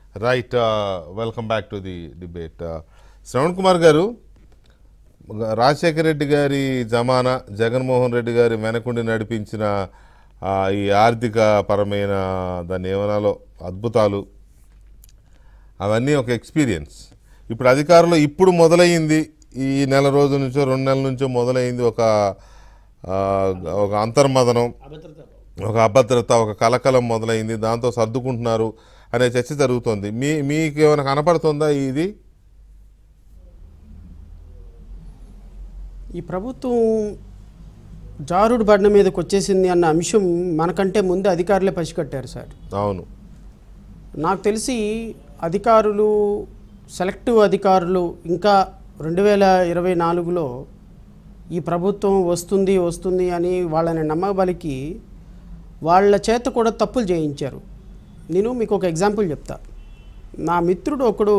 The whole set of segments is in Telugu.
Right welcome back to the debate Shravan Kumar garu Rajasekhara Reddy గారి జమానా జగన్మోహన్ రెడ్డి గారి వెనకుండి నడిపించిన ఆ, ఈ ఆర్థిక పరమైన దాన్ని ఏమనాలో అద్భుతాలు అవన్నీ ఒక ఎక్స్పీరియన్స్ ఇప్పుడు అధికారంలో ఇప్పుడు మొదలయ్యింది ఈ నెల రోజుల నుంచో రెండు నెలల నుంచో మొదలైంది ఒక ఆ, ఒక అంతర్మదనం ఒక అభద్రత ఒక కలకలం మొదలైంది దాంతో సర్దుకుంటున్నారు అనే చర్చ జరుగుతోంది మీ మీకు ఏమైనా కనపడుతుందా ఇది ఈ ప్రభుత్వం జారుడు బండ మీదకి వచ్చేసింది అన్న అంశం మనకంటే ముందు అధికారులే పసిగట్టారు సార్ అవును నాకు తెలిసి అధికారులు సెలెక్టివ్ అధికారులు ఇంకా రెండు వేల ఇరవై నాలుగులో ఈ ప్రభుత్వం వస్తుంది వస్తుంది అని వాళ్ళని నమ్మబలికి వాళ్ళ చేత కూడా తప్పులు చేయించారు నేను మీకు ఒక ఎగ్జాంపుల్ చెప్తా నా మిత్రుడు ఒకడు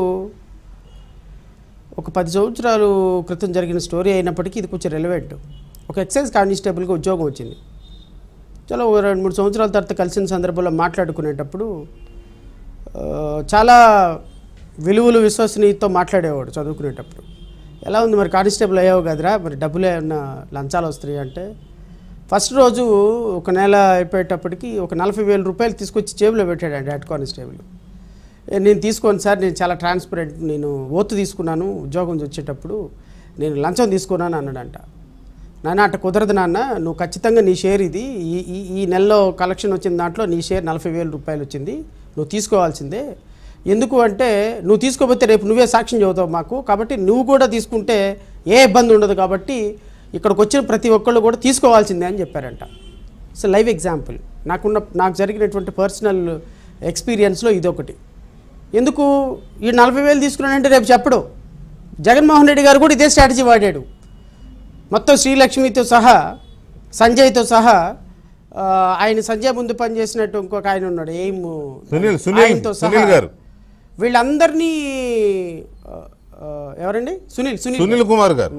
ఒక పది సంవత్సరాలు క్రితం జరిగిన స్టోరీ అయినప్పటికీ ఇది కొంచెం రెలవెంట్ ఒక ఎక్సైజ్ కానిస్టేబుల్గా ఉద్యోగం వచ్చింది చాలా ఒక రెండు మూడు సంవత్సరాల తర్వాత కలిసిన సందర్భంలో మాట్లాడుకునేటప్పుడు ఆ, చాలా విలువలు విశ్వసనీయతో మాట్లాడేవాడు చదువుకునేటప్పుడు ఎలా ఉంది మరి కానిస్టేబుల్ అయ్యావు కదరా మరి డబ్బులు ఏమన్నా లంచాలు వస్తాయి అంటే ఫస్ట్ రోజు ఒక నెల అయిపోయేటప్పటికి ఒక నలభై వేల రూపాయలు తీసుకొచ్చి జేబులో పెట్టాడు హెడ్ కానిస్టేబుల్ ఏ, నేను తీసుకోను సార్ నేను చాలా ట్రాన్స్పరెంట్ నేను ఓతు తీసుకున్నాను ఉద్యోగం వచ్చేటప్పుడు నేను లంచం తీసుకున్నాను అన్నాడంట నాన్న అట్ట కుదరదు నాన్న నువ్వు ఖచ్చితంగా నీ షేర్ ఇది ఈ ఈ ఈ నెలలో కలెక్షన్ వచ్చిన దాంట్లో నీ షేర్ నలభై వేల రూపాయలు వచ్చింది నువ్వు తీసుకోవాల్సిందే ఎందుకు అంటే నువ్వు తీసుకోకపోతే రేపు నువ్వే సాక్ష్యం చెబుతావు మాకు కాబట్టి నువ్వు కూడా తీసుకుంటే ఏ ఇబ్బంది ఉండదు కాబట్టి ఇక్కడికి వచ్చిన ప్రతి ఒక్కళ్ళు కూడా తీసుకోవాల్సిందే అని చెప్పారంట సో లైవ్ ఎగ్జాంపుల్ నాకున్న నాకు జరిగినటువంటి పర్సనల్ ఎక్స్పీరియన్స్లో ఇదొకటి ఎందుకు ఈ నలభై వేలు తీసుకున్నానంటే రేపు చెప్పడు జగన్మోహన్ రెడ్డి గారు కూడా ఇదే స్ట్రాటజీ వాడాడు మొత్తం శ్రీలక్ష్మితో సహా సంజయ్తో సహా ఆ, ఆయన సంజయ్ ముందు పనిచేసినట్టు ఇంకొక ఆయన ఉన్నాడు ఏం సునీల్ సునీల్ ఆయనతో సహా సునీల్ గారు వీళ్ళందరినీ ఆ, ఆ, ఎవరండి సునీల్ సునీల్ సునీల్ కుమార్ గారు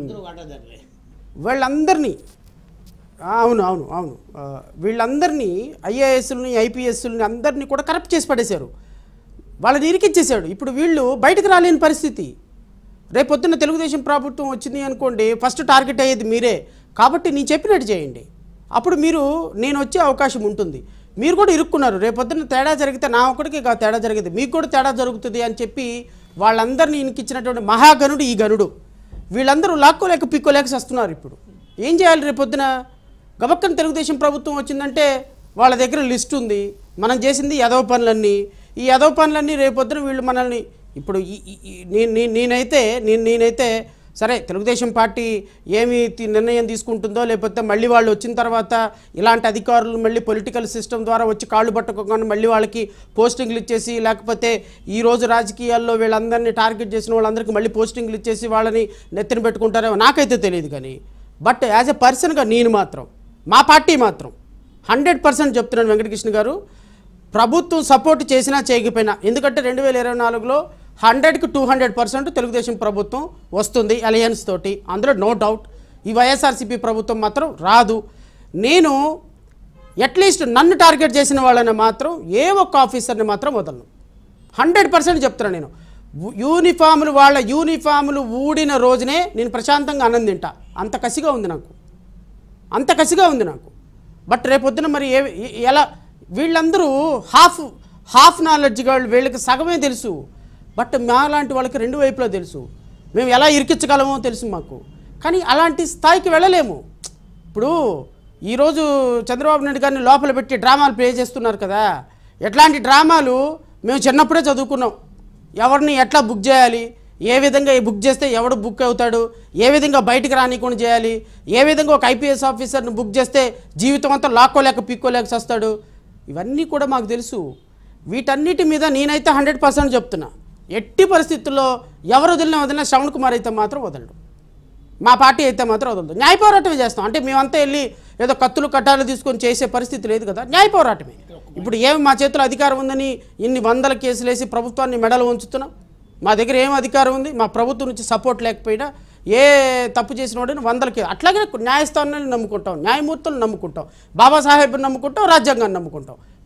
వీళ్ళందరినీ ఆ, అవును అవును అవును ఆ, వీళ్ళందరినీ ఐఏఎస్ని ఐపీఎస్ని అందరినీ కూడా కరప్ట్ చేసి పడేశారు వాళ్ళని ఇరికిచ్చేసాడు ఇప్పుడు వీళ్ళు బయటకు రాలేని పరిస్థితి రేపొద్దున తెలుగుదేశం ప్రభుత్వం వచ్చింది అనుకోండి ఫస్ట్ టార్గెట్ అయ్యేది మీరే కాబట్టి నేను చెప్పినట్టు చేయండి అప్పుడు మీరు నేను వచ్చే అవకాశం ఉంటుంది మీరు కూడా ఇరుక్కున్నారు రేపొద్దున తేడా జరిగితే నా ఒక్కడికి కాదు తేడా జరిగింది మీకు కూడా తేడా జరుగుతుంది అని చెప్పి వాళ్ళందరినీ ఇనికిచ్చినటువంటి మహాగణుడు ఈ గనుడు వీళ్ళందరూ లాక్కోలేక పిక్కోలేక వస్తున్నారు ఇప్పుడు ఏం చేయాలి రేపొద్దున గబక్కన తెలుగుదేశం ప్రభుత్వం వచ్చిందంటే వాళ్ళ దగ్గర లిస్ట్ ఉంది మనం చేసింది యదవ పనులన్నీ ఈ యదవ పనులన్నీ రేపొద్దున వీళ్ళు మనల్ని ఇప్పుడు ఈ- ఈ- ఈ- నే- నే- నేనైతే నేను నేనైతే సరే తెలుగుదేశం పార్టీ ఏమి తి- నిర్ణయం తీసుకుంటుందో లేకపోతే మళ్ళీ వాళ్ళు వచ్చిన తర్వాత ఇలాంటి అధికారులు మళ్ళీ పొలిటికల్ సిస్టమ్ ద్వారా వచ్చి కాళ్ళు పట్టుకోకుండా మళ్ళీ వాళ్ళకి పోస్టింగ్లు ఇచ్చేసి లేకపోతే ఈ రోజు రాజకీయాల్లో వీళ్ళందరినీ టార్గెట్ చేసిన వాళ్ళందరికీ మళ్ళీ పోస్టింగ్లు ఇచ్చేసి వాళ్ళని నెత్తిన పెట్టుకుంటారేమో నాకైతే తెలియదు కానీ బట్ యాజ్ ఎ పర్సన్గా నేను మాత్రం మా పార్టీ మాత్రం హండ్రెడ్ పర్సెంట్ చెప్తున్నాను వెంకటకృష్ణ గారు ప్రభుత్వం సపోర్ట్ చేసినా చేయకపోయినా ఎందుకంటే రెండు వేల ఇరవై నాలుగులో హండ్రెడ్కి టూ హండ్రెడ్ పర్సెంట్ తెలుగుదేశం ప్రభుత్వం వస్తుంది అలయన్స్ తోటి అందులో నో డౌట్ ఈ వైఎస్ఆర్సీపీ ప్రభుత్వం మాత్రం రాదు నేను అట్లీస్ట్ నన్ను టార్గెట్ చేసిన వాళ్ళని మాత్రం ఏ ఒక్క ఆఫీసర్ని మాత్రం వదలను హండ్రెడ్ పర్సెంట్ చెప్తున్నాను నేను వు- యూనిఫాములు వాళ్ళ యూనిఫాములు ఊడిన రోజునే నేను ప్రశాంతంగా అన్నం తింటా అంత కసిగా ఉంది నాకు అంత కసిగా ఉంది నాకు బట్ రేపొద్దున మరి ఏ ఏ- ఎలా వీళ్ళందరూ హాఫ్ హాఫ్ నాలెడ్జ్ వాళ్ళు వీళ్ళకి సగమే తెలుసు బట్ మా లాంటి వాళ్ళకి రెండు వైపులా తెలుసు మేము ఎలా ఇరికించగలమో తెలుసు మాకు కానీ అలాంటి స్థాయికి వెళ్ళలేము ఇప్పుడు ఈరోజు చంద్రబాబు నాయుడు గారిని లోపల పెట్టి డ్రామాలు ప్లే చేస్తున్నారు కదా ఎట్లాంటి డ్రామాలు మేము చిన్నప్పుడే చదువుకున్నాం ఎవరిని ఎట్లా బుక్ చేయాలి ఏ విధంగా బుక్ చేస్తే ఎవడు బుక్ అవుతాడు ఏ విధంగా బయటికి రానికుండా చేయాలి ఏ విధంగా ఒక ఐపీఎస్ ఆఫీసర్ని బుక్ చేస్తే జీవితం అంతా లాక్కోలేక పీక్కోలేక వస్తాడు ఇవన్నీ కూడా మాకు తెలుసు వీటన్నిటి మీద నేనైతే హండ్రెడ్ పర్సెంట్ చెప్తున్నా ఎట్టి పరిస్థితుల్లో ఎవరు వదిలినా వదిలినా శ్రవణ్ కుమార్ అయితే మాత్రం వదలడు మా పార్టీ అయితే మాత్రం వదలదు న్యాయ పోరాటమే చేస్తాం అంటే మేమంతా వెళ్ళి ఏదో కత్తులు కట్టాలు తీసుకొని చేసే పరిస్థితి లేదు కదా న్యాయ పోరాటమే ఇప్పుడు ఏమి మా చేతిలో అధికారం ఉందని ఇన్ని వందల కేసులు వేసి ప్రభుత్వాన్ని మెడలు ఉంచుతున్నాం మా దగ్గర ఏం అధికారం ఉంది మా ప్రభుత్వం నుంచి సపోర్ట్ లేకపోయినా ఏ తప్పు చేసిన వాడిని వందలకి అట్లాగే న్యాయస్థానాన్ని నమ్ముకుంటాం న్యాయమూర్తులను నమ్ముకుంటాం బాబాసాహెబ్ని నమ్ముకుంటాం రాజ్యాంగాన్ని నమ్ముకుంటాం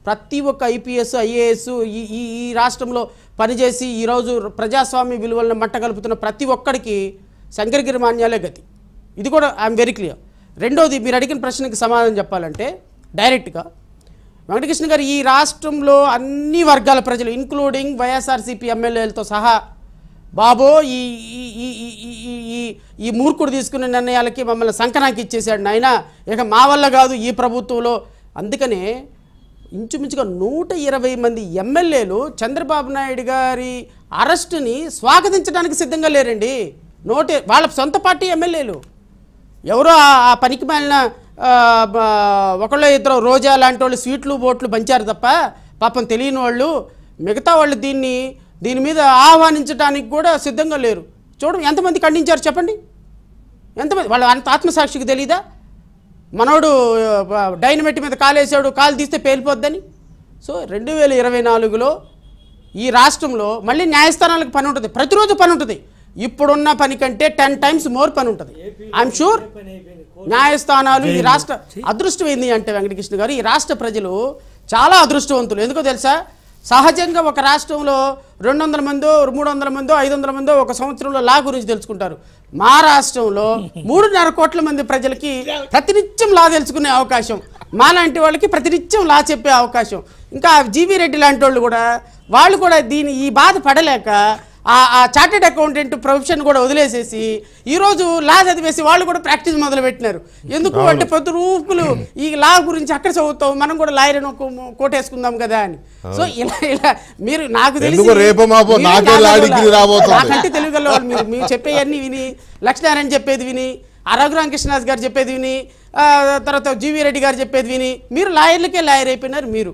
ప్రతి ఒక్క ఐపీఎస్ ఐఏఎస్ ఈ ఈ ఈ రాష్ట్రంలో పనిచేసి ఈరోజు ప్రజాస్వామ్య విలువలను మట్టగలుపుతున్న ప్రతి ఒక్కడికి శంకరగిరి మాన్యాలే గతి ఇది కూడా ఐఎమ్ వెరీ క్లియర్ రెండోది మీరు అడిగిన ప్రశ్నకి సమాధానం చెప్పాలంటే డైరెక్ట్గా వెంకటకృష్ణ గారు ఈ రాష్ట్రంలో అన్ని వర్గాల ప్రజలు ఇంక్లూడింగ్ వైఎస్ఆర్సీపీ ఎమ్మెల్యేలతో సహా బాబో ఈ ఈ ఈ ఈ- ఈ- ఈ- ఈ- ఈ మూర్ఖుడు తీసుకునే నిర్ణయాలకి మమ్మల్ని సంకనాకి ఇచ్చేసాడు నాయన ఇక మా వల్ల కాదు ఈ ప్రభుత్వంలో అందుకనే ఇంచుమించుగా నూట ఇరవై మంది ఎమ్మెల్యేలు చంద్రబాబు నాయుడు గారి అరెస్టుని స్వాగతించడానికి సిద్ధంగా లేరండి నూట వాళ్ళ సొంత పార్టీ ఎమ్మెల్యేలు ఎవరో ఆ- ఆ పనికి మాలిన ఆ, బ- ఒకళ్ళో ఇద్దరు రోజా లాంటి వాళ్ళు స్వీట్లు బోట్లు పంచారు తప్ప పాపం తెలియని వాళ్ళు మిగతా వాళ్ళు దీన్ని దీని మీద ఆహ్వానించడానికి కూడా సిద్ధంగా లేరు చూడండి ఎంతమంది ఖండించారు చెప్పండి ఎంతమంది వాళ్ళు అంత ఆత్మసాక్షికి తెలీదా మనోడు ఆ, డైనమిట్ మీద కాలేసాడు కాలు తీస్తే పేలిపోద్దని సో రెండు వేల ఇరవై నాలుగులో ఈ రాష్ట్రంలో మళ్ళీ న్యాయస్థానాలకు పని ఉంటుంది ప్రతిరోజు పని ఉంటుంది ఇప్పుడున్న పని కంటే టెన్ టైమ్స్ మోర్ పని ఉంటుంది ఐఎమ్ షూర్ న్యాయస్థానాలు ఈ రాష్ట్ర అదృష్టం ఏంది అంటే వెంకటకృష్ణ గారు ఈ రాష్ట్ర ప్రజలు చాలా అదృష్టవంతులు ఎందుకో తెలుసా సహజంగా ఒక రాష్ట్రంలో రెండు వందల మందో మూడు వందల మందో ఐదు వందల మందో ఒక సంవత్సరంలో లా గురించి తెలుసుకుంటారు మా రాష్ట్రంలో మూడున్నర కోట్ల మంది ప్రజలకి ప్రతినిత్యం లా తెలుసుకునే అవకాశం మాలాంటి వాళ్ళకి ప్రతినిత్యం లా చెప్పే అవకాశం ఇంకా జీవీ రెడ్డి లాంటి వాళ్ళు కూడా వాళ్ళు కూడా దీని ఈ బాధ పడలేక ఆ ఆ చార్టెడ్ అకౌంటెంట్ ప్రొఫెషన్ కూడా వదిలేసేసి ఈరోజు లా చదివేసి వాళ్ళు కూడా ప్రాక్టీస్ మొదలు పెట్టినారు ఎందుకు అంటే పొద్దు రూపులు ఈ లా గురించి అక్కడ చదువుతాం మనం కూడా లాయర్ అని ఒక కోటేసుకుందాం కదా అని సో ఇలా ఇలా మీరు నాకు తెలిసి ఎందుకు రేపో మాపో మీరు నాకే లా నాగోలా. డిగ్రీ రాబోతోంది. నాకంటే తెలియగల వాళ్ళు మీరు మీరు చెప్పేవన్నీ విని లక్ష్మీనారాయణ చెప్పేది విని ఆ రఘురామ కృష్ణదాస్ గారు చెప్పేది విని ఆ, తర్వాత జీవీ రెడ్డి గారు చెప్పేది విని మీరు లాయర్లకే లాయర్ అయిపోయినారు మీరు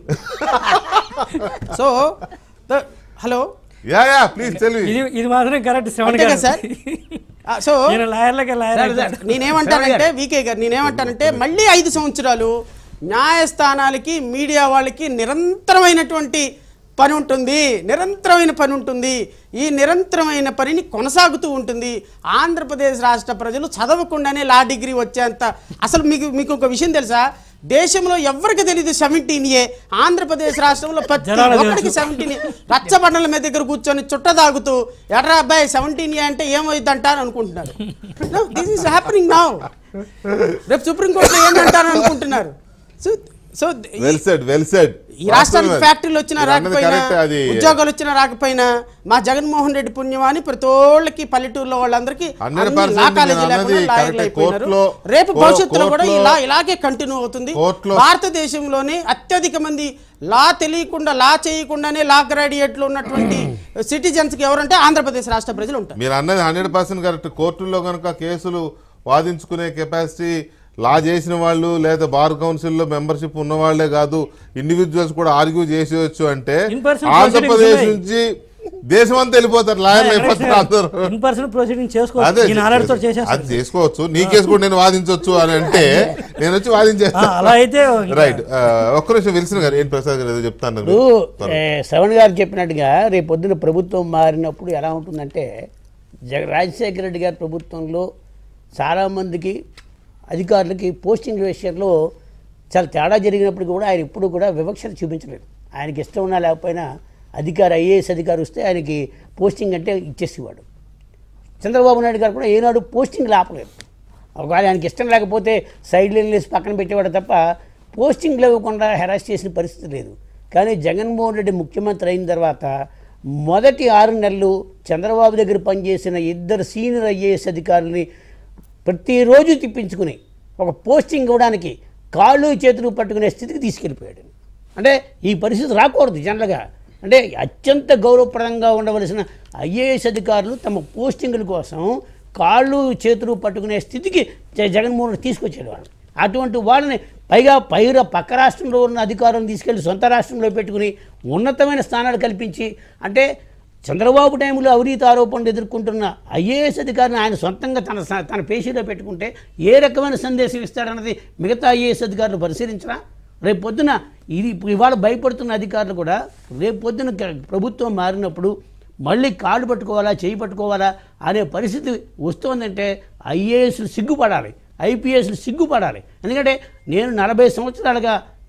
so the- hello yeah yeah please tell ఇది ఇది మాత్రం కరెక్ట్ శ్రవణ్ అంతే కదా గారు సార్ ఆ, సో నేను లాయర్లకే లాయర్ సార్, సార్, నేనేమంటానంటే వికే గారు నేనేమంటానంటే మళ్ళీ ఐదు సంవత్సరాలు న్యాయస్థానాలకి మీడియా వాళ్ళకి నిరంతరమైనటువంటి పని ఉంటుంది నిరంతరమైన పని ఉంటుంది ఈ నిరంతరమైన పనిని కొనసాగుతూ ఉంటుంది ఆంధ్రప్రదేశ్ రాష్ట్ర ప్రజలు చదవకుండానే లా డిగ్రీ వచ్చేంత అసలు మీకు మీకు ఒక విషయం తెలుసా దేశంలో ఎవరికి తెలియదు సెవెంటీన్ ఏ ఆంధ్రప్రదేశ్ రాష్ట్రంలో ప్రతి జనాలకు ఒక్కడికి తెలుసు. సెవెంటీన్ రచ్చబండల మీద దగ్గర కూర్చొని చుట్ట తాగుతూ ఎర్ర అబ్బాయి సెవెంటీన్ ఏ అంటే ఏమైంది అంటారు అనుకుంటున్నారు దిస్ ఈస్ హ్యాపెనింగ్ నౌ రేపు సుప్రీంకోర్టులో ఏంటంటారు అనుకుంటున్నారు so so well said well said ఈ రాష్ట్రానికి ఫ్యాక్టరీలు వచ్చినా రాకపోయినా కరెక్ట్ అది ఉద్యోగాలు వచ్చినా రాకపోయినా మా జగన్మోహన్ రెడ్డి పుణ్యమాని ప్రతి ఒళ్ళకి పల్లెటూరులో వాళ్ళందరికీ 100% అన్ని లా నేను కాలేజీ లేకుండా అన్నది లాయర్లు కరెక్టే. అయిపోయినారు. కోర్టులో- రేపు కో- భవిష్యత్తులో కూడా కోర్టులో- ఇలా ఇలాగే కంటిన్యూ అవుతుంది కోర్టులో- భారతదేశంలోనే అత్యధిక మంది లా తెలియకుండా లా చేయకుండానే లా గ్రాడ్యుయేట్లు ఉన్నటువంటి సిటిజన్స్ కి ఎవరంటే ఆంధ్రప్రదేశ్ రాష్ట్ర ప్రజలు ఉంటారు మీరు అన్నది హండ్రెడ్ పర్సెంట్ కరెక్ట్ కోర్టుల్లో కనుక కేసులు వాదించుకునే కెపాసిటీ లా చేసిన వాళ్ళు లేదా బార్ కౌన్సిల్లో మెంబర్షిప్ ఉన్న వాళ్ళే కాదు ఇండివిజువల్స్ కూడా ఆర్గ్యూ చేసేయచ్చు అంటే In person ఆంధ్రప్రదేశ్ proceedings నుంచి దేశం అంతా వెళ్ళిపోతారు లాయర్లు అయిపోతారు అందరూ ఇన్ పర్సన్ ప్రొసీడింగ్ అదే చేసుకోవచ్చు నేను ఆల్రెడీ అది చేసేస్తాను చేసుకోవచ్చు నీ కేసు కూడా నేను వాదించవచ్చు అని అంటే నేను వచ్చి వాదించేస్తాను అలా అయితే రైట్ ఒక్క నిమిషం విల్సన్ గారు ఏం ప్రసాద్ గారు ఏదో చెప్తాను ఇప్పుడు ఏ, శ్రవణ్ గారు చెప్పినట్టుగా రేపు పొద్దున ప్రభుత్వం మారినప్పుడు ఎలా ఉంటుందంటే జగ రాజశేఖర రెడ్డి గారి ప్రభుత్వంలో చాలామందికి అధికారులకి పోస్టింగ్ విషయంలో చాలా తేడా జరిగినప్పుడు కూడా ఆయన ఇప్పుడు కూడా వివక్షత చూపించలేదు ఆయనకి ఇష్టం ఉన్నా లేకపోయినా అధికారి ఐఏఎస్ అధికారి వస్తే ఆయనకి పోస్టింగ్ అంటే ఇచ్చేసేవాడు చంద్రబాబు నాయుడు గారు కూడా ఏనాడు పోస్టింగ్ ఆపలేదు ఒకవేళ ఆయనకి ఇష్టం లేకపోతే సైడ్ లైన్ వేసి పక్కన పెట్టేవాడు తప్ప పోస్టింగ్లు ఇవ్వకుండా హెరాస్ చేసిన పరిస్థితి లేదు కానీ జగన్మోహన్ రెడ్డి ముఖ్యమంత్రి అయిన తర్వాత మొదటి ఆరు నెలలు చంద్రబాబు దగ్గర పనిచేసిన ఇద్దరు సీనియర్ ఐఏఎస్ అధికారులని ప్రతిరోజు తిప్పించుకుని ఒక పోస్టింగ్ ఇవ్వడానికి కాళ్ళు చేతులు పట్టుకునే స్థితికి తీసుకెళ్ళిపోయాడు అంటే ఈ పరిస్థితి రాకూడదు జనరల్గా అంటే అత్యంత గౌరవప్రదంగా ఉండవలసిన ఐఏఎస్ అధికారులు తమ పోస్టింగుల కోసం కాళ్ళు చేతులు పట్టుకునే స్థితికి జ- జగన్మోహన్ రెడ్డి తీసుకొచ్చాడు వాళ్ళు అటువంటి వాళ్ళని పైగా పైగా పక్క రాష్ట్రంలో ఉన్న అధికారులను తీసుకెళ్లి సొంత రాష్ట్రంలో పెట్టుకుని ఉన్నతమైన స్థానాలు కల్పించి అంటే చంద్రబాబు టైంలో అవినీతి ఆరోపణలు ఎదుర్కొంటున్న ఐఏఎస్ అధికారిని ఆయన సొంతంగా తన స- తన పేషీలో పెట్టుకుంటే ఏ రకమైన సందేశం ఇస్తాడన్నది మిగతా ఐఏఎస్ అధికారులు పరిశీలించరా రేపు పొద్దున ఇది ఇవాళ భయపడుతున్న అధికారులు కూడా రేపు పొద్దున క- ప్రభుత్వం మారినప్పుడు మళ్ళీ కాళ్ళు పట్టుకోవాలా చేయి పట్టుకోవాలా అనే పరిస్థితి వస్తోందంటే ఐఏఎస్లు సిగ్గుపడాలి ఐపీఎస్లు సిగ్గుపడాలి ఎందుకంటే నేను నలభై సంవత్సరాలుగా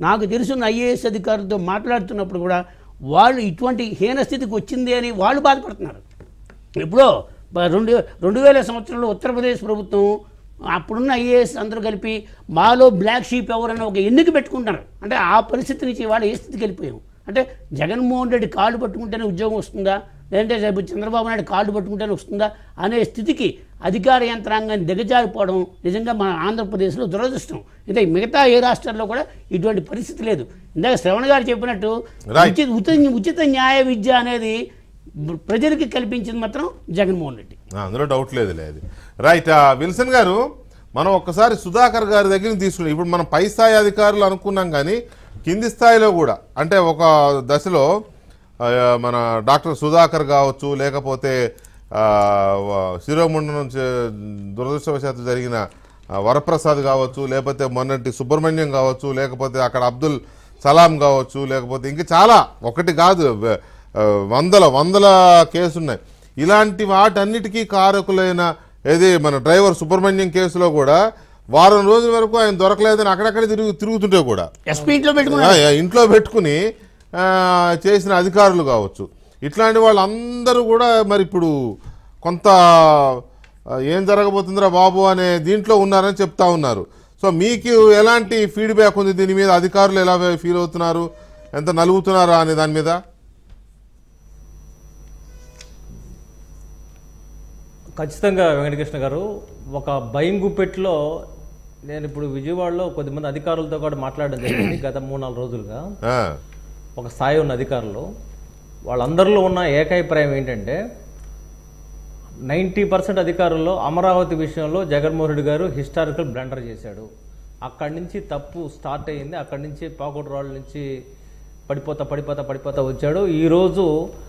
నాకు తెలుసున్న ఐఏఎస్ అధికారులతో మాట్లాడుతున్నప్పుడు కూడా వాళ్ళు ఇటువంటి హీన స్థితికి వచ్చింది అని వాళ్ళు బాధపడుతున్నారు ఎప్పుడో బ- రెండు రెండు వేల సంవత్సరంలో ఉత్తరప్రదేశ్ ప్రభుత్వం అప్పుడున్న ఐఏఎస్ అందరూ కలిపి మాలో బ్లాక్ షీప్ ఎవరైనా ఒక ఎన్నిక పెట్టుకుంటారు అంటే ఆ పరిస్థితి నుంచి వాళ్ళు ఏ స్థితికి వెళ్ళిపోయాం అంటే జగన్మోహన్ రెడ్డి కాళ్ళు పట్టుకుంటేనే ఉద్యోగం వస్తుందా లేదంటే రేపు చంద్రబాబు నాయుడు కాళ్ళు పట్టుకుంటేనే వస్తుందా అనే స్థితికి అధికార యంత్రాంగాన్ని దిగజారిపోవడం నిజంగా మన ఆంధ్రప్రదేశ్లో దురదృష్టం అయితే మిగతా ఏ రాష్ట్రాల్లో కూడా ఇటువంటి పరిస్థితి లేదు ఇందాక శ్రవణ్ గారు చెప్పినట్టు Right. ఉచిత ఉచిత ఉచిత న్యాయ విద్య అనేది ప్రజలకి కల్పించింది మాత్రం జగన్మోహన్ రెడ్డి ఆ, అందులో డౌట్ లేదులే అది రైట్ ఆ, విల్సన్ గారు మనం ఒక్కసారి సుధాకర్ గారి దగ్గర తీసుకుని ఇప్పుడు మనం పై స్థాయి అధికారులు అనుకున్నాం కానీ కింది స్థాయిలో కూడా అంటే ఒక దశలో ఆ, మన డాక్టర్ సుధాకర్ కావచ్చు లేకపోతే ఆ, వ- శిరోముండనం చే- దురదృష్టవశాత్తు జరిగిన ఆ, వరప్రసాద్ కావచ్చు లేకపోతే మొన్నటి సుబ్రహ్మణ్యం కావచ్చు లేకపోతే అక్కడ అబ్దుల్ సలాం కావచ్చు లేకపోతే ఇంకా చాలా ఒకటి కాదు వ- ఆ, వందల వందల కేసు ఉన్నాయి ఇలాంటి వాటన్నిటికీ కారకులైన ఏది మన డ్రైవర్ సుబ్రహ్మణ్యం కేసులో కూడా వారం రోజుల వరకు ఆయన దొరకలేదని అక్కడక్కడ తిరుగు తిరుగుతుంటే కూడా ఎస్పీ ఇంట్లో పెట్టుకుని ఆ, ఆ, ఇంట్లో పెట్టుకుని ఆ, చేసిన అధికారులు కావచ్చు ఇట్లాంటి వాళ్ళందరూ కూడా మరి ఇప్పుడు కొంత ఆ, ఏం జరగబోతుందిరా బాబు అనే దీంట్లో ఉన్నారని చెప్తా ఉన్నారు సో మీకు ఎలాంటి ఫీడ్బ్యాక్ ఉంది దీని మీద అధికారులు ఎలా ఫీల్ అవుతున్నారు ఎంత నలుగుతున్నారా అనే దాని మీద ఖచ్చితంగా వెంకటకృష్ణ గారు ఒక భయం గుప్పెట్లో నేను ఇప్పుడు విజయవాడలో కొద్దిమంది అధికారులతో కూడా మాట్లాడడం జరిగింది గత మూడు నాలుగు రోజులుగా ఆ, ఒక స్థాయి ఉన్న అధికారులు వాళ్ళందరిలో ఉన్న ఏకాభిప్రాయం ఏంటంటే నైంటీ పర్సెంట్ అధికారుల్లో అమరావతి విషయంలో జగన్మోహన్ రెడ్డి గారు హిస్టారికల్ బ్లండర్ చేశాడు అక్కడి నుంచి తప్పు స్టార్ట్ అయ్యింది అక్కడి నుంచి పాకోడు రాళ్ళ నుంచి పడిపోతా పడిపోతా పడిపోతా వచ్చాడు ఈరోజు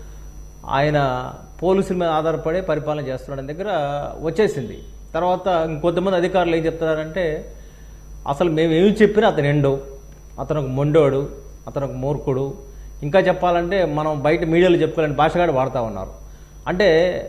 ఆయన పోలీసుల మీద ఆధారపడి పరిపాలన చేస్తున్నాడు దగ్గర వచ్చేసింది తర్వాత ఇంకొంతమంది అధికారులు ఏం చెప్తున్నారంటే అసలు మేము ఏమి చెప్పినా అతను ఎండు అతను ఒక మొండోడు అతను ఒక మూర్ఖుడు ఇంకా చెప్పాలంటే మనం బయట మీడియాలో చెప్పుకోలేని భాషగాడు వాడుతూ ఉన్నారు అంటే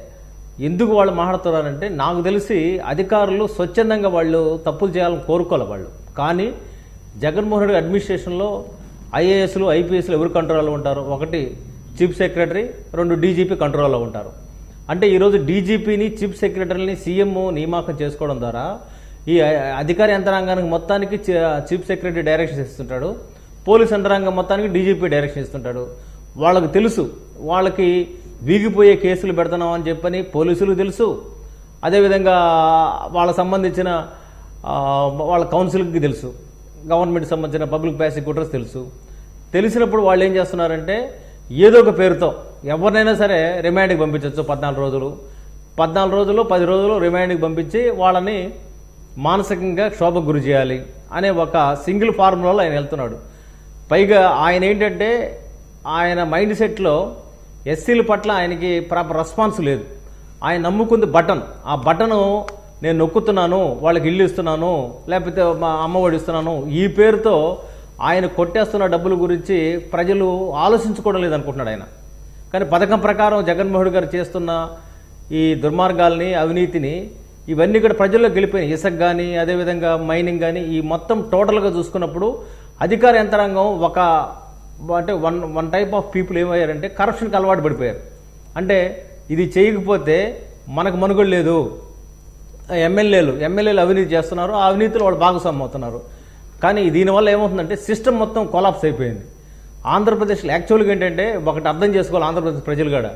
ఎందుకు వాళ్ళు మాట్లాడుతున్నారంటే నాకు తెలిసి అధికారులు స్వచ్ఛందంగా వాళ్ళు తప్పులు చేయాలని కోరుకోవాలి వాళ్ళు కానీ జగన్మోహన్ రెడ్డి అడ్మినిస్ట్రేషన్లో ఐఏఎస్లు ఐపీఎస్లు ఎవరు కంట్రోల్లో ఉంటారు ఒకటి చీఫ్ సెక్రటరీ రెండు డీజీపీ కంట్రోల్లో ఉంటారు అంటే ఈరోజు డీజీపీని చీఫ్ సెక్రటరీని సీఎం నియామకం చేసుకోవడం ద్వారా ఈ అ- అధికార యంత్రాంగానికి మొత్తానికి చీ- చీఫ్ సెక్రటరీ డైరెక్షన్ ఇస్తుంటాడు పోలీస్ యంత్రాంగం మొత్తానికి డీజీపీ డైరెక్షన్ ఇస్తుంటాడు వాళ్ళకి తెలుసు వాళ్ళకి వీగిపోయే కేసులు పెడుతున్నాం అని చెప్పని పోలీసులకు తెలుసు అదేవిధంగా వాళ్ళకి సంబంధించిన ఆ, వాళ్ళ కౌన్సిల్కి తెలుసు గవర్నమెంట్ సంబంధించిన పబ్లిక్ ప్రాసిక్యూటర్స్ తెలుసు తెలిసినప్పుడు వాళ్ళు ఏం చేస్తున్నారంటే ఏదో ఒక పేరుతో ఎవరినైనా సరే రిమాండ్కి పంపించవచ్చు పద్నాలుగు రోజులు పద్నాలుగు రోజులు పది రోజులు రిమాండ్కి పంపించి వాళ్ళని మానసికంగా క్షోభకు గురి చేయాలి అనే ఒక సింగిల్ ఫార్ములాలో ఆయన వెళ్తున్నాడు పైగా ఆయన ఏంటంటే ఆయన మైండ్ సెట్లో ఎస్సీల పట్ల ఆయనకి ప్రాపర్ రెస్పాన్స్ లేదు ఆయన నమ్ముకుంది బటన్ ఆ బటను నేను నొక్కుతున్నాను వాళ్ళకి ఇల్లు ఇస్తున్నాను లేకపోతే మా అమ్మఒడి ఇస్తున్నాను ఈ పేరుతో ఆయన కొట్టేస్తున్న డబ్బుల గురించి ప్రజలు ఆలోచించుకోవడం లేదనుకుంటున్నాడు ఆయన కానీ పథకం ప్రకారం జగన్మోహన్ గారు చేస్తున్న ఈ దుర్మార్గాల్ని అవినీతిని ఇవన్నీ కూడా ప్రజల్లో గెలిపోయినాయి ఇసుక కానీ అదేవిధంగా మైనింగ్ కానీ ఈ మొత్తం టోటల్గా చూసుకున్నప్పుడు అధికార యంత్రాంగం ఒక అంటే one one type of people ఏమయ్యారంటే కరప్షన్కి అలవాటు పడిపోయారు అంటే ఇది చేయకపోతే మనకు మనుగడ లేదు ఎమ్మెల్యేలు ఎమ్మెల్యేలు అవినీతి చేస్తున్నారు ఆ అవినీతిలో వాళ్ళు భాగస్వామ్యం అవుతున్నారు కానీ దీనివల్ల ఏమవుతుందంటే సిస్టమ్ మొత్తం కొలాప్స్ అయిపోయింది ఆంధ్రప్రదేశ్లో యాక్చువల్గా ఏంటంటే ఒకటి అర్థం చేసుకోవాలి ఆంధ్రప్రదేశ్ ప్రజలు కూడా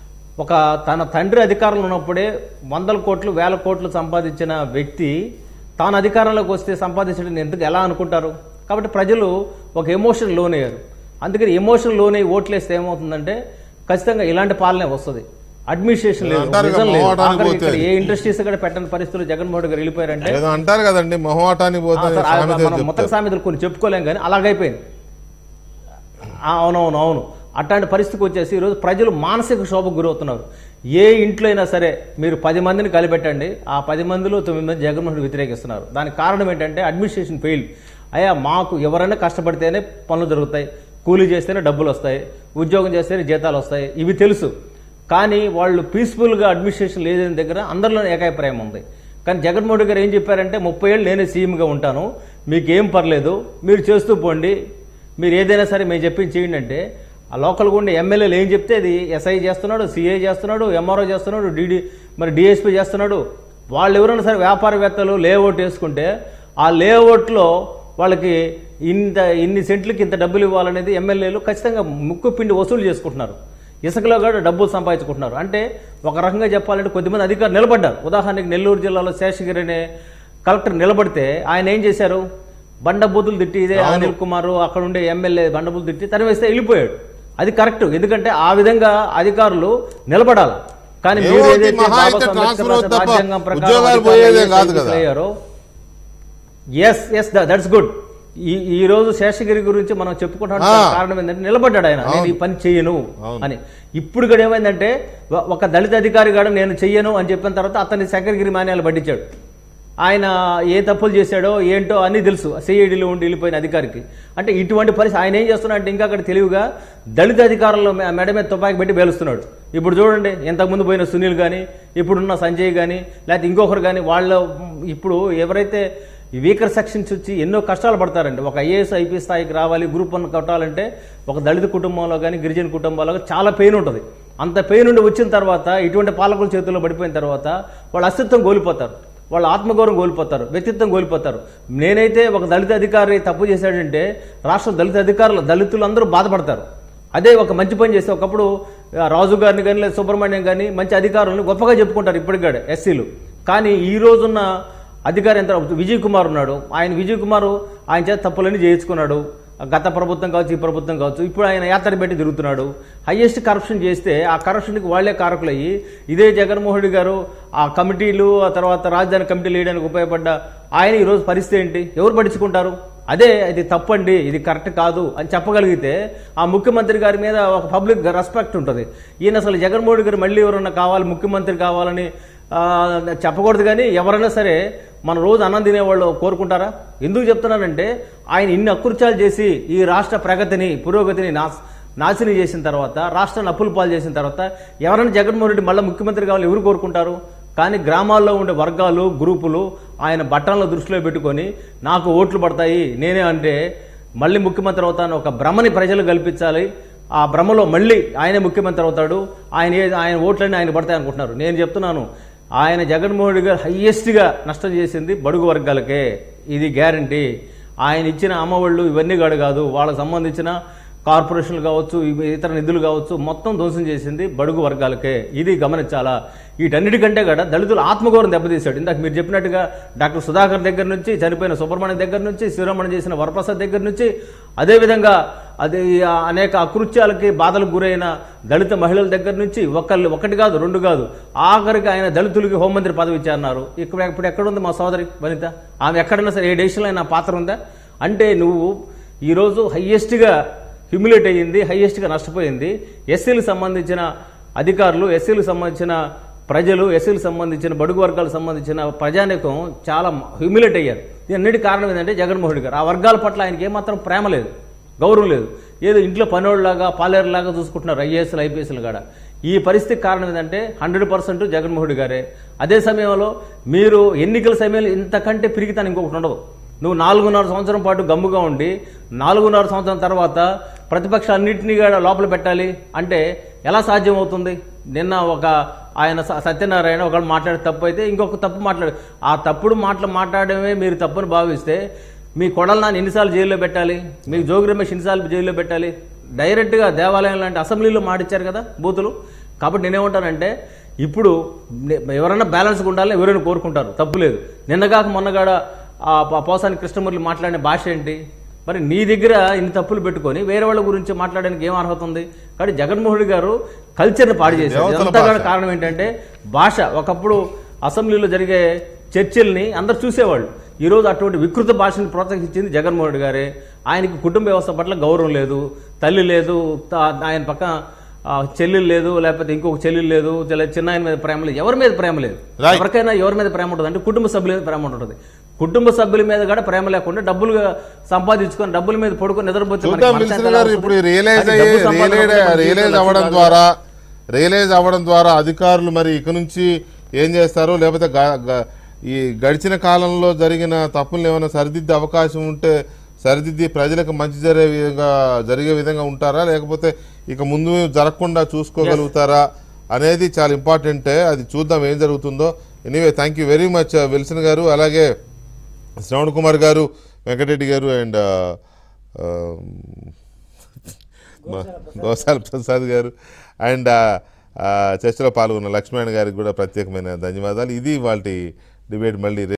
ఒక తన తండ్రి అధికారంలో ఉన్నప్పుడే వందల కోట్లు వేల కోట్లు సంపాదించిన వ్యక్తి తాను అధికారంలోకి వస్తే సంపాదించడం ఎందుకు ఎలా అనుకుంటారు కాబట్టి ప్రజలు ఒక ఎమోషన్ లోన్ అయ్యారు అందుకని ఎమోషన్ లోన్ అయ్యి ఓట్లేస్తే ఏమవుతుందంటే ఖచ్చితంగా ఇలాంటి పాలనే వస్తుంది అడ్మినిస్ట్రేషన్ లేదు అంటారు కదా, నిజం లేదు మోహటానికి ఆఖరికి ఇక్కడ పోతే. ఏ ఇండస్ట్రీస్ కూడా పెట్టని పరిస్థితులు జగన్మోహన్ గారు వెళ్ళిపోయారంటే ఏదో అంటారు కదండి మొహమాటానికి ఆ, పోతే సార్, ఆ, సామెత మనం మొత్తం చెప్తారు. సామెతలు కొన్ని చెప్పుకోలేం కానీ అలాగైపోయింది ఆ, అవునవును అవును అట్లాంటి పరిస్థితికి వచ్చేసి ఈరోజు ప్రజలు మానసిక శోభకు గురవుతున్నారు ఏ ఇంట్లో అయినా సరే మీరు పది మందిని కలిపెట్టండి ఆ పది మందిలో తొమ్మిది మంది జగన్మోహన్ రెడ్డి వ్యతిరేకిస్తున్నారు దానికి కారణం ఏంటంటే అడ్మినిస్ట్రేషన్ ఫెయిల్ అయ్యా మాకు ఎవరైనా కష్టపడితేనే పనులు జరుగుతాయి కూలీ చేస్తేనే డబ్బులు వస్తాయి ఉద్యోగం చేస్తేనే జీతాలు వస్తాయి ఇవి తెలుసు కానీ వాళ్ళు పీస్ఫుల్గా అడ్మినిస్ట్రేషన్ లేదని దగ్గర అందరిలో ఏకాభిప్రాయం ఉంది కానీ జగన్మోహన్ రెడ్డి గారు ఏం చెప్పారంటే ముప్పై ఏళ్ళు నేనే సీఎంగా ఉంటాను మీకేం పర్లేదు మీరు చేస్తూ పోండి మీరు ఏదైనా సరే మేము చెప్పింది చేయండి అంటే ఆ లోకల్గా ఉండే ఎమ్మెల్యేలు ఏం చెప్తే అది ఎస్ఐ చేస్తున్నాడు సిఐ చేస్తున్నాడు ఎంఆర్ఓ చేస్తున్నాడు డిడి మరి డిఎస్పీ చేస్తున్నాడు వాళ్ళు ఎవరైనా సరే వ్యాపారవేత్తలు లేఅవుట్ వేసుకుంటే ఆ లేఅవుట్లో వాళ్ళకి ఇంత ఇన్ని సెంట్లకి ఇంత డబ్బులు ఇవ్వాలనేది ఎమ్మెల్యేలు ఖచ్చితంగా ముక్కు పిండి వసూలు చేసుకుంటున్నారు ఇసుకలో కూడా డబ్బులు సంపాదించుకుంటున్నారు అంటే ఒక రకంగా చెప్పాలంటే కొద్దిమంది అధికారులు నిలబడ్డారు ఉదాహరణకి నెల్లూరు జిల్లాలో శేషగిరి అనే కలెక్టర్ నిలబడితే ఆయన ఏం చేశారు బండబూతులు తిట్టి ఇదే అనిల్ కుమార్ అక్కడ ఉండే ఎమ్మెల్యే బండబూతులు తిట్టి తరివేస్తే వెళ్ళిపోయాడు అది కరెక్ట్ ఎందుకంటే ఆ విధంగా అధికారులు నిలబడాలి కానీ మీరు ఏమవుతుంది? ఏదైతే మహా అయితే బాబాసాహెబ్ transfer అంబేద్కర్ అవుతుంది తప్ప రాజ్యాంగం ప్రకారం ఉద్యోగాలు అధికారులు పోయేదే ఐఏఎస్ కాదు కదా. అయ్యారో ఎస్ ఎస్ దట్స్ గుడ్ ఈ ఈ రోజు శేషగిరి గురించి మనం చెప్పుకుంటాం ఆ. కారణం ఏంటంటే నిలబడ్డాడు ఆయన నేను ఈ పని చెయ్యను అవును. అని ఇప్పుడు కూడా ఏమైందంటే ఒ- ఒక దళిత అధికారి కూడా నేను చెయ్యను అని చెప్పిన తర్వాత అతన్ని శంకరగిరి మాన్యాలు పట్టించాడు ఆయన ఏ తప్పులు చేశాడో ఏంటో అన్నీ తెలుసు సిఐడిలో ఉండి వెళ్ళిపోయిన అధికారికి అంటే ఇటువంటి పరిస్థితి ఆయన ఏం చేస్తున్నాడంటే ఇంకా అక్కడ తెలివిగా దళిత అధికారుల మె- మెడ మీద తుపాకి పెట్టి పేలుస్తున్నాడు ఇప్పుడు చూడండి ఇంతకుముందు పోయిన సునీల్ కానీ ఇప్పుడున్న సంజయ్ కానీ లేకపోతే ఇంకొకరు కానీ వాళ్ళ ఇప్పుడు ఎవరైతే ఈ వీకర్ సెక్షన్స్ వచ్చి ఎన్నో కష్టాలు పడతారండి ఒక ఐఏఎస్ ఐపీ స్థాయికి రావాలి గ్రూప్ వన్ కట్టాలంటే ఒక దళిత కుటుంబంలో కానీ గిరిజన కుటుంబాల్లో కానీ చాలా పెయిన్ ఉంటుంది అంత పెయిన్ నుండి వచ్చిన తర్వాత ఇటువంటి పాలకుల చేతుల్లో పడిపోయిన తర్వాత వాళ్ళ అస్తిత్వం కోల్పోతారు వాళ్ళ ఆత్మగౌరవం కోల్పోతారు వ్యక్తిత్వం కోల్పోతారు నేనైతే ఒక దళిత అధికారి తప్పు చేశాడంటే రాష్ట్ర దళిత అధికారులు దళితులు అందరూ బాధపడతారు అదే ఒక మంచి పని చేస్తే ఒకప్పుడు ఆ, రాజు గారిని కానీ లేదా సుబ్రహ్మణ్యం కానీ మంచి అధికారులను గొప్పగా చెప్పుకుంటారు ఇప్పటికి కూడా ఎస్సీలు కానీ ఈ రోజున్న అధికారి ఎంత విజయ్ కుమార్ ఉన్నాడు ఆయన విజయ్ కుమార్ ఆయన చేత తప్పులన్నీ చేయించుకున్నాడు గత ప్రభుత్వం కావచ్చు ఈ ప్రభుత్వం కావచ్చు ఇప్పుడు ఆయన యాత్ర పెట్టి తిరుగుతున్నాడు హయ్యెస్ట్ కరప్షన్ చేస్తే ఆ కరప్షన్కి వాళ్లే కారకులయ్యి ఇదే జగన్మోహన్ రెడ్డి గారు ఆ కమిటీలు ఆ తర్వాత రాజధాని కమిటీలు వేయడానికి ఉపయోగపడ్డ ఆయన ఈరోజు పరిస్థితి ఏంటి ఎవరు పట్టించుకుంటారు అదే ఇది తప్పండి ఇది కరెక్ట్ కాదు అని చెప్పగలిగితే ఆ ముఖ్యమంత్రి గారి మీద ఒక పబ్లిక్ రెస్పెక్ట్ ఉంటుంది ఈయన అసలు జగన్మోహన్ రెడ్డి గారు మళ్ళీ ఎవరన్నా కావాలి ముఖ్యమంత్రి కావాలని ఆ, చెప్పకూడదు కానీ ఎవరైనా సరే మన రోజు అన్నం తినేవాళ్ళు కోరుకుంటారా ఎందుకు చెప్తున్నానంటే ఆయన ఇన్ని అకృత్యాలు చేసి ఈ రాష్ట్ర ప్రగతిని పురోగతిని నాశ నాశనం చేసిన తర్వాత రాష్ట్రాన్ని అప్పులు పాలు చేసిన తర్వాత ఎవరైనా జగన్మోహన్ రెడ్డి మళ్ళీ ముఖ్యమంత్రి కావాలి ఎవరు కోరుకుంటారు కానీ గ్రామాల్లో ఉండే వర్గాలు గ్రూపులు ఆయన బట్టలను దృష్టిలో పెట్టుకొని నాకు ఓట్లు పడతాయి నేనే అంటే మళ్ళీ ముఖ్యమంత్రి అవుతాను ఒక భ్రమని ప్రజలు కల్పించాలి ఆ భ్రమలో మళ్ళీ ఆయనే ముఖ్యమంత్రి అవుతాడు ఆయన ఏ- ఆయన ఓట్లన్నీ ఆయన పడతాయి అనుకుంటున్నారు నేను చెప్తున్నాను ఆయన జగన్మోహన్ రెడ్డి గారు హయ్యెస్ట్గా నష్టం చేసింది బడుగు వర్గాలకే ఇది గ్యారంటీ ఆయన ఇచ్చిన అమ్మఒళ్ళు ఇవన్నీ కాదు కాదు వాళ్ళకి సంబంధించిన కార్పొరేషన్లు కావచ్చు ఇవి ఇతర నిధులు కావచ్చు మొత్తం ధ్వంసం చేసింది బడుగు వర్గాలకే ఇది గమనించాలా వీటన్నిటికంటే కూడా దళితుల ఆత్మగౌరవం దెబ్బతీశాడు ఇందాక మీరు చెప్పినట్టుగా డాక్టర్ సుధాకర్ దగ్గర నుంచి చనిపోయిన సుబ్రహ్మణ్యం దగ్గర నుంచి శ్రీరమణ చేసిన వరప్రసాద్ దగ్గర నుంచి అదేవిధంగా అది ఆ అనేక అకృత్యాలకి బాధలకు గురైన దళిత మహిళల దగ్గర నుంచి ఒకళ్ళు ఒకటి కాదు రెండు కాదు ఆఖరికి ఆయన దళితులకి హోంమంత్రి పదవి ఇచ్చారన్నారు ఇక్కడ ఇప్పుడు ఎక్కడుంది మా సోదరి వనిత ఆమె ఎక్కడైనా సరే ఏ డెసిషన్లో అయినా పాత్ర ఉందా అంటే నువ్వు ఈరోజు హయ్యెస్ట్గా హ్యూమిలేట్ అయ్యింది హయ్యెస్ట్గా నష్టపోయింది ఎస్సీలకు సంబంధించిన అధికారులు ఎస్సీలకు సంబంధించిన ప్రజలు ఎస్సీలకు సంబంధించిన బడుగు వర్గాలకు సంబంధించిన ప్రజానీకం చాలా హ్యూమిలేట్ అయ్యారు దీనికి కారణం ఏంటంటే జగన్మోహన్ రెడ్డి గారు ఆ వర్గాల పట్ల ఆయనకి ఏమాత్రం ప్రేమ లేదు గౌరవం లేదు ఏదో ఇంట్లో పనోళ్ళలాగా పాలేరులాగా చూసుకుంటున్నారు ఐఏఎస్లు ఐపీఎస్లు కూడా ఈ పరిస్థితికి కారణం ఏంటంటే హండ్రెడ్ పర్సెంట్ జగన్మోహన్ రెడ్డి గారే అదే సమయంలో మీరు ఎన్నికల సమయంలో ఇంతకంటే పిరిగితాను ఇంకొకటి ఉండదు నువ్వు నాలుగున్నర సంవత్సరం పాటు గమ్ముగా ఉండి నాలుగున్నర సంవత్సరం తర్వాత ప్రతిపక్షాలన్నింటినీ కూడా లోపల పెట్టాలి అంటే ఎలా సాధ్యం అవుతుంది నిన్న ఒక ఆయన స- సత్యనారాయణ ఒకళ్ళు మాట్లాడే తప్పు అయితే ఇంకొక తప్పు మాట్లాడు ఆ తప్పుడు మాటలు మాట్లాడమే మీరు తప్పుని భావిస్తే మీ కొడల నాన్న ఎన్నిసార్లు జైల్లో పెట్టాలి మీకు జోగి రమేష్ ఎన్నిసార్లు జైల్లో పెట్టాలి డైరెక్ట్గా దేవాలయం లాంటి అసెంబ్లీలో మాటిచ్చారు కదా బూతులు కాబట్టి నేనేమంటానంటే ఇప్పుడు నే- ఎవరైనా బ్యాలెన్స్గా ఉండాలని ఎవరైనా కోరుకుంటారు తప్పులేదు నిన్నగాక మొన్నగాడ ఆ ప- పోసాని కృష్ణమూర్తి మాట్లాడిన భాష ఏంటి మరి నీ దగ్గర ఇన్ని తప్పులు పెట్టుకొని వేరే వాళ్ళ గురించి మాట్లాడడానికి ఏం అర్హత ఉంది కాబట్టి జగన్మోహన్ రెడ్డి గారు కల్చర్ని పాడు చేశారు దేవతల ఇదంతా కూడా భాష. కారణం ఏంటంటే భాష ఒకప్పుడు అసెంబ్లీలో జరిగే చర్చల్ని అందరు చూసేవాళ్ళు ఈరోజు అటువంటి వికృత భాషని ప్రోత్సహించింది జగన్మోహన్ రెడ్డి గారే ఆయనకి కుటుంబ వ్యవస్థ పట్ల గౌరవం లేదు తల్లి లేదు త- ఆయన పక్క ఆ, చెల్లెలు లేదు లేకపోతే ఇంకొక చెల్లెలు లేదు లేదా చిన్న ఆయన మీద ప్రేమ లేదు ఎవరి మీద ప్రేమ లేదు Right. ఎవరికైనా ఎవరి మీద ప్రేమ ఉంటుంది అంటే కుటుంబ సభ్యుల మీద ప్రేమ ఉంటుంది కుటుంబ సభ్యుల మీద కూడా ప్రేమ లేకుండా డబ్బులు సంపాదించుకొని డబ్బుల మీద పడుకొని నిద్రపోతే మనకి చూద్దాం మనసు మిల్సన్ ఎంత గారు వస్తుంది? ఇప్పుడు రియలైజ్ అది డబ్బు సంపాదన రియలైజ్ ఒకటే మన రియలైజ్ జీవితంలో అవ్వడం లక్ష్యం ద్వారా రియలైజ్ అవ్వడం ద్వారా అధికారులు మరి ఇక నుంచి ఏం చేస్తారో లేకపోతే గ- గ- ఈ గడిచిన కాలంలో జరిగిన తప్పులను ఏమైనా సరిదిద్దే అవకాశం ఉంటే సరిదిద్ది ప్రజలకు మంచి జరిగే విధంగా జరిగే విధంగా ఉంటారా లేకపోతే ఇక ముందు జరగకుండా చూసుకోగలుగుతారా అనేది చాలా ఇంపార్టెంటే అది చూద్దాం ఏం జరుగుతుందో anyway thank you very much Wilson garu అలాగే శ్రవణ్ కుమార్ గారు వెంకటరెడ్డి గారు అండ్ గోసాల ప్రసాద్ గారు అండ్ చర్చలో పాల్గొన్న లక్ష్మణ్ గారికి కూడా ప్రత్యేకమైన ధన్యవాదాలు ఇది వాళ్ళ డిబేట్ మళ్ళీ రే-